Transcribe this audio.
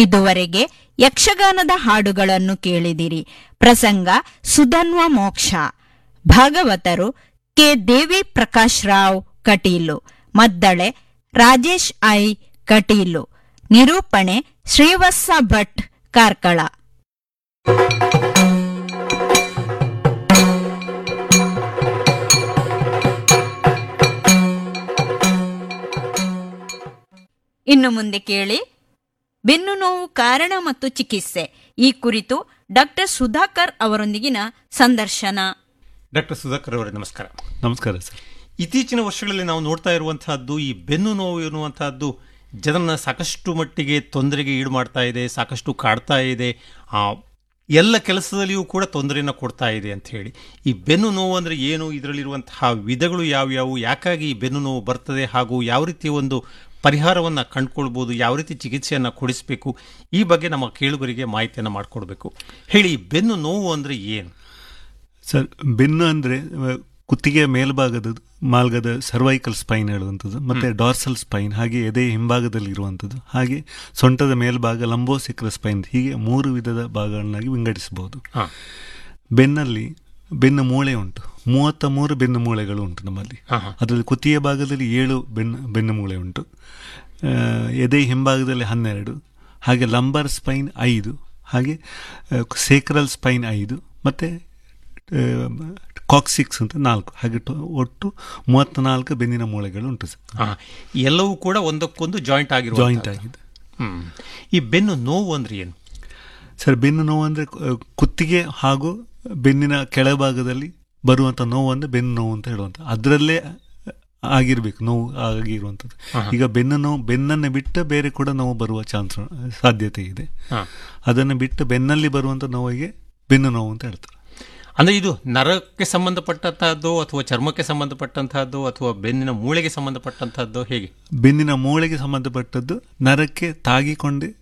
ಇದುವರೆಗೆ ಯಕ್ಷಗಾನದ ಹಾಡುಗಳನ್ನು ಕೇಳಿದಿರಿ ಪ್ರಸಂಗ ಸುಧನ್ವ ಮೋಕ್ಷ ಭಾಗವತರು ಕೆ ದೇವಿ ಪ್ರಕಾಶ್ ರಾವ್ ಕಟೀಲು ಮದ್ದಳೆ ರಾಜೇಶ್ ಐ ಕಟೀಲು ನಿರೂಪಣೆ ಶ್ರೀವತ್ಸ ಭಟ್ ಕಾರ್ಕಳ ಇನ್ನು ಮುಂದೆ ಕೇಳಿ ಬೆನ್ನು ನೋವು ಕಾರಣ ಮತ್ತು ಚಿಕಿತ್ಸೆ ಈ ಕುರಿತು ಡಾಕ್ಟರ್ ಸುಧಾಕರ್ ಅವರೊಂದಿಗಿನ ಸಂದರ್ಶನ ಡಾಕ್ಟರ್ ಸುಧಾಕರ್ ಅವರೇ ನಮಸ್ಕಾರ ನಮಸ್ಕಾರ ಸರ್ ಇತ್ತೀಚಿನ ವರ್ಷಗಳಲ್ಲಿ ನಾವು ನೋಡ್ತಾ ಇರುವಂತಹದ್ದು ಈ ಬೆನ್ನು ನೋವು ಎನ್ನುವಂತಹದ್ದು ಜನರನ್ನ ಸಾಕಷ್ಟು ಮಟ್ಟಿಗೆ ತೊಂದರೆಗೆ ಈಡು ಮಾಡ್ತಾ ಇದೆ ಸಾಕಷ್ಟು ಕಾಡ್ತಾ ಇದೆ ಆ, ಎಲ್ಲ ಕೆಲಸದಲ್ಲಿಯೂ ಕೂಡ ತೊಂದರೆಯನ್ನು ಕೊಡ್ತಾ ಇದೆ ಅಂತ ಹೇಳಿ ಈ ಬೆನ್ನು ನೋವು ಅಂದರೆ ಏನು ಇದರಲ್ಲಿರುವಂತಹ ವಿಧಗಳು ಯಾವ್ಯಾವು ಯಾಕಾಗಿ ಈ ಬೆನ್ನು ನೋವು ಬರ್ತದೆ ಹಾಗೂ ಯಾವ ರೀತಿಯ ಒಂದು ಪರಿಹಾರವನ್ನು ಕಂಡುಕೊಳ್ಬೋದು ಯಾವ ರೀತಿ ಚಿಕಿತ್ಸೆಯನ್ನು ಕೊಡಿಸಬೇಕು ಈ ಬಗ್ಗೆ ನಮ್ಮ ಕೇಳುಗರಿಗೆ ಮಾಹಿತಿಯನ್ನು ಮಾಡಿಕೊಡ್ಬೇಕು ಹೇಳಿ ಈ ಬೆನ್ನು ನೋವು ಅಂದರೆ ಏನು ಸರ್ ಬೆನ್ನು ಅಂದರೆ ಕುತ್ತಿಗೆಯ ಮೇಲ್ಭಾಗದ ಮಾಲ್ಗದ ಸರ್ವೈಕಲ್ ಸ್ಪೈನ್ ಹೇಳುವಂಥದ್ದು ಮತ್ತೆ ಡಾರ್ಸಲ್ ಸ್ಪೈನ್ ಹಾಗೆ ಎದೆ ಹಿಂಭಾಗದಲ್ಲಿ ಇರುವಂಥದ್ದು ಹಾಗೆ ಸೊಂಟದ ಮೇಲ್ಭಾಗ ಲಂಬೋಸಿಕ್ರ ಸ್ಪೈನ್ ಹೀಗೆ ಮೂರು ವಿಧದ ಭಾಗಗಳನ್ನಾಗಿ ವಿಂಗಡಿಸಬಹುದು ಹಾಂ ಬೆನ್ನಲ್ಲಿ ಬೆನ್ನು ಮೂಳೆ ಉಂಟು ಮೂವತ್ತ ಮೂರು ಬೆನ್ನು ಮೂಳೆಗಳು ಉಂಟು ನಮ್ಮಲ್ಲಿ ಹಾಂ ಹಾಂ ಅದರಲ್ಲಿ ಕುತ್ತಿಗೆ ಭಾಗದಲ್ಲಿ ಏಳು ಬೆನ್ನು ಬೆನ್ನು ಮೂಳೆ ಉಂಟು ಆ, ಎದೆ ಹಿಂಭಾಗದಲ್ಲಿ ಹನ್ನೆರಡು ಹಾಗೆ ಲಂಬರ್ ಸ್ಪೈನ್ ಐದು ಹಾಗೆ ಸೇಕ್ರಲ್ ಸ್ಪೈನ್ ಐದು ಮತ್ತು ಕಾಕ್ಸಿಕ್ಸ್ ಅಂತ ನಾಲ್ಕು ಹಾಗೆ ಟೊ- ಒಟ್ಟು ಮೂವತ್ತ್ನಾಲ್ಕು ಬೆನ್ನಿನ ಮೂಳೆಗಳು ಉಂಟು ಸರ್ ಹಾಂ ಎಲ್ಲವೂ ಕೂಡ ಒಂದಕ್ಕೊಂದು ಜಾಯಿಂಟ್ ಆಗಿರುವ ಜಾಯಿಂಟ್ ಆಗಿದೆ ಹ್ಮ್ ಈ ಬೆನ್ನು ನೋವು ಅಂದ್ರೆ ಏನು ಸರ್ ಬೆನ್ನು ನೋವು ಅಂದರೆ ಕುತ್ತಿಗೆ ಹಾಗೂ ಬೆನ್ನಿನ ಕೆಳಭಾಗದಲ್ಲಿ ಬರುವಂಥ ನೋವು ಅಂದರೆ ಬೆನ್ನು ನೋವು ಅಂತ ಹೇಳುವಂಥ ಅದರಲ್ಲೇ ಆಗಿರ್ಬೇಕು ನೋವು ಆಗಿರುವಂಥದ್ದು ಈಗ ಬೆನ್ನು ನೋವು ಬೆನ್ನನ್ನು ಬಿಟ್ಟು ಬೇರೆ ಕೂಡ ನೋವು ಬರುವ ಚಾನ್ಸ್ ಸಾಧ್ಯತೆ ಇದೆ ಹಾಂ ಅದನ್ನು ಬಿಟ್ಟು ಬೆನ್ನಲ್ಲಿ ಬರುವಂಥ ನೋವಿಗೆ ಬೆನ್ನು ನೋವು ಅಂತ ಹೇಳ್ತಾರೆ ಅಂದ್ರೆ ಇದು ನರಕ್ಕೆ ಸಂಬಂಧಪಟ್ಟಂತಹದ್ದು ಅಥವಾ ಚರ್ಮಕ್ಕೆ ಸಂಬಂಧಪಟ್ಟಂತಹದ್ದು ಅಥವಾ ಬೆನ್ನಿನ ಮೂಳೆಗೆ ಸಂಬಂಧಪಟ್ಟಂತಹದ್ದು ಹೇಗೆ ಬೆನ್ನಿನ ಮೂಳೆಗೆ ಸಂಬಂಧಪಟ್ಟದ್ದು ನರಕ್ಕೆ ತಾಗಿಕೊಂಡೇ